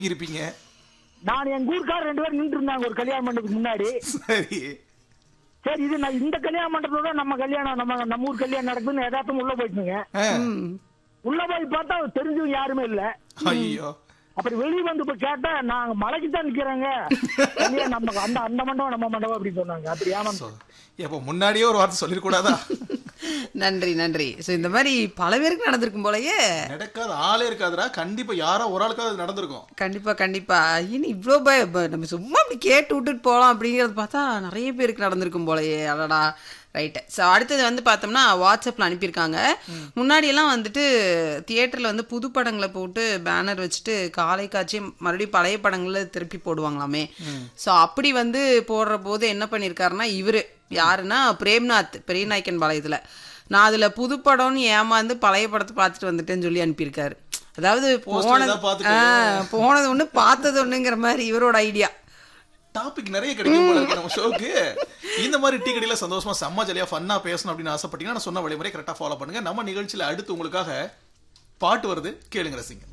இருப்பீங்க நான் எங்க ஊருக்கார ரெண்டு பேரும் நின்று இருந்தாங்க ஒரு கல்யாண மண்டபத்துக்கு முன்னாடி சரி சரி இது நான் இந்த கல்யாண மண்டபத்தோட நம்ம கல்யாணம் நம்ம நம்ம ஊர் கல்யாணம் நடக்குதுன்னு எதார்த்தம் உள்ள போயிட்டுங்க ஆ. உள்ள போய் பார்த்தா தெரிஞ்சவங்க யாருமே இல்ல ஐயோ அப்புறம் வெளியே வந்து இப்ப கேட்டா நாங்க மலைக்கு தான் நிக்கிறோங்க கல்யாணம் நம்ம அந்த அந்த மண்டபம் நம்ம மண்டபம் அப்படின்னு சொன்னாங்க அப்படி ஏமாந்து எப்போ முன்னாடியே ஒரு வார்த்தை சொல்லிருக்கூடாதா நன்றி நன்றி ஸோ இந்த மாதிரி பல பேருக்கு நடந்திருக்கும் போலயே நடக்காத ஆளே இருக்காதுடா கண்டிப்பா யாரோ ஒரு ஆளுக்காவது அது நடந்திருக்கும் கண்டிப்பா கண்டிப்பா இனி இவ்வளோ பய ப- நம்ம சும்மா அப்படி கேட்டு விட்டுட்டு போகலாம் அப்படிங்கிறது பார்த்தா நிறைய பேருக்கு நடந்திருக்கும் போலயே அடடா ரைட்டு ஸோ அடுத்தது வந்து பார்த்தோம்னா வாட்ஸ்அப்பில் அனுப்பியிருக்காங்க முன்னாடியெல்லாம் வந்துட்டு தியேட்டரில் வந்து புது படங்களை போட்டு பேனர் வச்சுட்டு காலை காட்சி மறுபடியும் பழைய படங்களை திருப்பி போடுவாங்களாமே ஸோ அப்படி வந்து போடுற போது என்ன பண்ணியிருக்காருன்னா இவர் யாருன்னா பிரேம்நாத் பெரியநாயக்கன் பாளையத்தில் நான் அதில் புது படம்னு ஏமாந்து பழைய படத்தை பார்த்துட்டு வந்துட்டேன்னு சொல்லி அனுப்பியிருக்காரு அதாவது Poster போனது ஏதாவது பார்த்துட்டு? ஆ, போனது ஒண்ணு பார்த்தது ஒண்ணுங்கிற மாதிரி இவரோட ஐடியா டாபிக் நிறைய கிடைக்கும் போல இருக்கு நம்ம ஷோக்கு இந்த மாதிரி டீ கடையில சந்தோஷமா செம்ம ஜாலியா ஃபன்னா பேசணும் அப்படின்னு ஆசைப்பட்டீங்கன்னா நான் சொன்ன வழிமுறை கரெக்டா ஃபாலோ பண்ணுங்க நம்ம நிகழ்ச்சியில அடுத்து உங்களுக்காக பாட்டு வருது கேளுங்க ரசிங்க